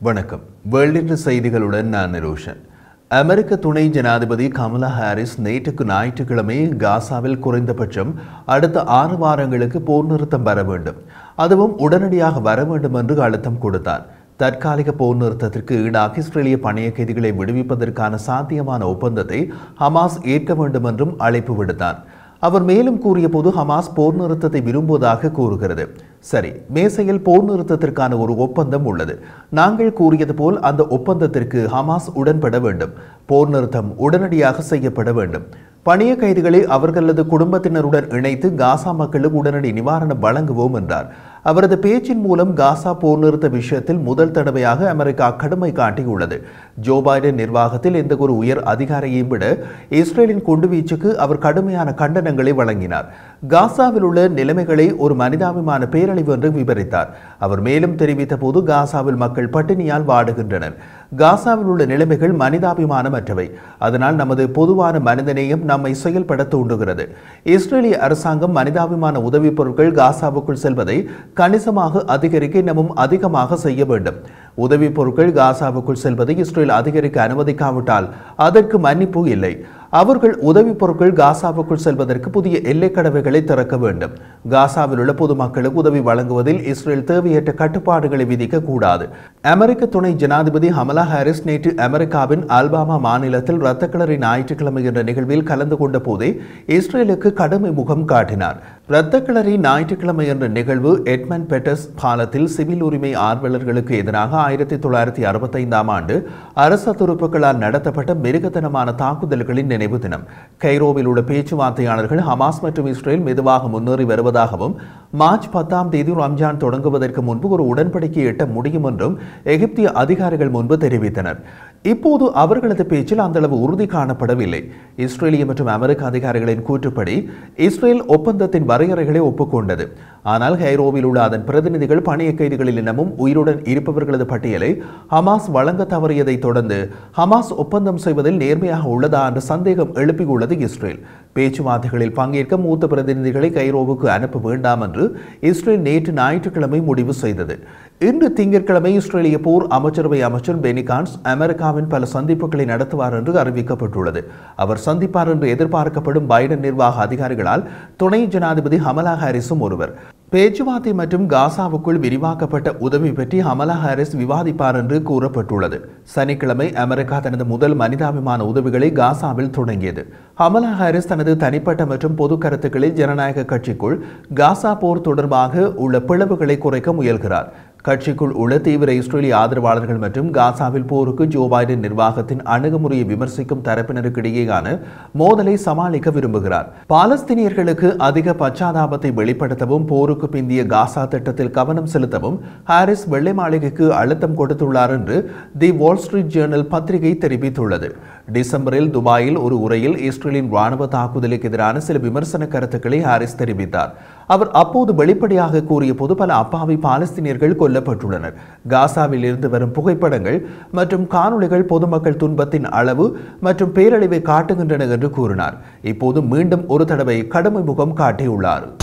வணக்கம் வேர்ல்டின் செய்திகளுடன் நான் நிரோஷன் அமெரிக்க துணை ஜனாதிபதி கமலா ஹாரிஸ் நேற்றுக்கு ஞாயிற்றுக்கிழமை காசாவில் குறைந்தபட்சம் அடுத்த ஆறு வாரங்களுக்கு போர் நிறுத்தம் வர வேண்டும் அதுவும் உடனடியாக வர வேண்டும் என்று அழுத்தம் கொடுத்தார் தற்காலிக போர் நிறுத்தத்திற்கு ஈடாக இஸ்ரேலிய பணைய கைதிகளை விடுவிப்பதற்கான சாத்தியமான ஒப்பந்தத்தை ஹமாஸ் ஏற்க வேண்டும் என்றும் அழைப்பு விடுத்தார் அவர் மேலும் கூறிய போது ஹமாஸ் போர் நிறுத்தத்தை விரும்புவதாக கூறுகிறது சரி மேசையில் போர் நிறுத்தத்திற்கான ஒரு ஒப்பந்தம் உள்ளது நாங்கள் கூறியது போல் அந்த ஒப்பந்தத்திற்கு ஹமாஸ் உடன்பட வேண்டும் போர் நிறுத்தம் உடனடியாக செய்யப்பட வேண்டும் பணிய கைதிகளை அவர்களது குடும்பத்தினருடன் இணைத்து காசா மக்களுக்கு உடனடி நிவாரணம் வழங்குவோம் என்றார் அவரது பேச்சின் மூலம் காசா போர் நிறுத்த விஷயத்தில் முதல் தடவையாக அமெரிக்கா கடுமை காட்டியுள்ளது ஜோ பைடன் நிர்வாகத்தில் எந்த ஒரு உயர் அதிகாரியையும் விட இஸ்ரேலின் குண்டுவீச்சுக்கு அவர் கடுமையான கண்டனங்களை வழங்கினார் காசாவில் உள்ள நிலைமைகளை ஒரு மனிதாபிமான பேரழிவு என்று விவரித்தார் அவர் மேலும் தெரிவித்த போது காசாவில் மக்கள் பட்டினியால் வாடுகின்றனர் காசாவில் உள்ள நிலைமைகள் மனிதாபிமானமற்றவை அதனால் நமது பொதுவான மனிதநேயம் நம்மை செயல்பட தூண்டுகிறது இஸ்ரேலிய அரசாங்கம் மனிதாபிமான உதவிப் பொருட்கள் காசாவுக்குள் செல்வதை கணிசமாக அதிகரிக்க இன்னமும் அதிகமாக செய்ய வேண்டும் உதவிப் பொருட்கள் காசாவுக்குள் செல்வதை இஸ்ரேல் அதிகரிக்க அனுமதிக்காவிட்டால் அதற்கு மன்னிப்பு இல்லை அவர்கள் உதவிப் பொருட்கள் காசாவுக்குள் செல்வதற்கு புதிய எல்லைக்கடவைகளை திறக்க வேண்டும் காசாவில் உள்ள பொதுமக்களுக்கு உதவி வழங்குவதில் இஸ்ரேல் தேவையற்ற கட்டுப்பாடுகளை விதிக்க கூடாது அமெரிக்க துணை ஜனாதிபதி ஹமலா ஹாரிஸ் நேற்று அமெரிக்காவின் அல்பாமா மாநிலத்தில் இரத்த கிளறி ஞாயிற்றுக்கிழமை என்ற நிகழ்வில் கலந்து கொண்ட போதே இஸ்ரேலுக்கு கடுமை முகம் காட்டினார் இரத்த கிளறி ஞாயிற்றுக்கிழமை என்ற நிகழ்வு எட்மன் பெட்டஸ் பாலத்தில் சிவில் உரிமை ஆர்வலர்களுக்கு எதிராக ஆயிரத்தி தொள்ளாயிரத்தி அறுபத்தைந்தாம் ஆண்டு அரச துருப்புகளால் நடத்தப்பட்ட மிருகத்தனமான தாக்குதல்களின் நினைவு தினம் கைரோவில் உள்ள பேச்சுவார்த்தையாளர்கள் ஹமாஸ் மற்றும் இஸ்ரேல் மெதுவாக முன்னேறி வருவதாகவும் மார்ச் பத்தாம் தேதி ரம்ஜான் தொடங்குவதற்கு முன்பு ஒரு உடன்படிக்கை எட்ட முடியும் என்றும் எகிப்திய அதிகாரிகள் முன்பு தெரிவித்தனர் இப்போது அவர்களது பேச்சில் அந்த அளவு உறுதி காணப்படவில்லை இஸ்ரேலிய மற்றும் அமெரிக்க அதிகாரிகளின் கூற்றுப்படி இஸ்ரேல் ஒப்பந்தத்தின் வரையறைகளை ஒப்புக்கொண்டது ஆனால் கைரோவில் உள்ள அதன் பிரதிநிதிகள் பணிய கைதிகளில் இன்னமும் உயிருடன் இருப்பவர்களது பட்டியலை ஹமாஸ் வழங்க தவறியதை தொடர்ந்து ஹமாஸ் ஒப்பந்தம் செய்வதில் நேர்மையாக உள்ளதா என்ற சந்தேகம் எழுப்பியுள்ளது இஸ்ரேல் பேச்சுவார்த்தைகளில் பங்கேற்க மூத்த பிரதிநிதிகளை கைரோவுக்கு அனுப்ப வேண்டாம் என்று இஸ்ரேல் நேற்று ஞாயிற்றுக்கிழமை முடிவு செய்தது இன்று திங்கட்கிழமை இஸ்ரேலிய போர் அமைச்சரவை அமைச்சர் பெனிகான்ஸ் அமெரிக்காவின் பல சந்திப்புகளை நடத்துவார் என்று அறிவிக்கப்பட்டுள்ளது அவர் சந்திப்பார் என்று எதிர்பார்க்கப்படும் பைடன் நிர்வாக அதிகாரிகளால் துணை ஜனாதிபதி ஹமலா ஹாரிஸும் ஒருவர் பேச்சுவார்த்தை மற்றும் காசாவுக்குள் விரிவாக்கப்பட்ட உதவி பற்றி ஹமலா ஹாரிஸ் விவாதிப்பார் என்று கூறப்பட்டுள்ளது சனிக்கிழமை அமெரிக்கா தனது முதல் மனிதாபிமான உதவிகளை காசாவில் தொடங்கியது ஹமலா ஹாரிஸ் தனது தனிப்பட்ட மற்றும் பொது கருத்துக்களில் ஜனநாயக கட்சிக்குள் காசா போர் தொடர்பாக உள்ள பிளவுகளை குறைக்க முயல்கிறார் கட்சிக்குள் உள்ள தீவிர இஸ்ரேலிய ஆதரவாளர்கள் மற்றும் காசாவில் போருக்கு ஜோ பைடன் நிர்வாகத்தின் அணுகுமுறையை விமர்சிக்கும் தரப்பினருக்கு இடையேயான மோதலை சமாளிக்க விரும்புகிறார் பாலஸ்தீனியர்களுக்கு அதிக பச்சாதாபத்தை வெளிப்படுத்தவும் போருக்கு பிந்திய காசா திட்டத்தில் கவனம் செலுத்தவும் ஹாரிஸ் வெள்ளை மாளிகைக்கு அழுத்தம் கொடுத்துள்ளார் என்று தி வால் ஸ்ட்ரீட் ஜேர்னல் பத்திரிகை தெரிவித்துள்ளது டிசம்பரில் துபாயில் ஒரு உரையில் இஸ்ரேலின் ராணுவ தாக்குதலுக்கு எதிரான சில விமர்சன கருத்துக்களை ஹாரிஸ் தெரிவித்தார் அவர் அப்போது வெளிப்படையாக கூறிய போது பல அப்பாவி பாலஸ்தீனியர்கள் கொல்லப்பட்டுள்ளனர் காசாவில் இருந்து வரும் புகைப்படங்கள் மற்றும் காணொளிகள் பொதுமக்கள் துன்பத்தின் அளவு மற்றும் பேரழிவை காட்டுகின்றன என்று கூறினார் இப்போது மீண்டும் ஒரு தடவை கடுமை முகம் காட்டியுள்ளார்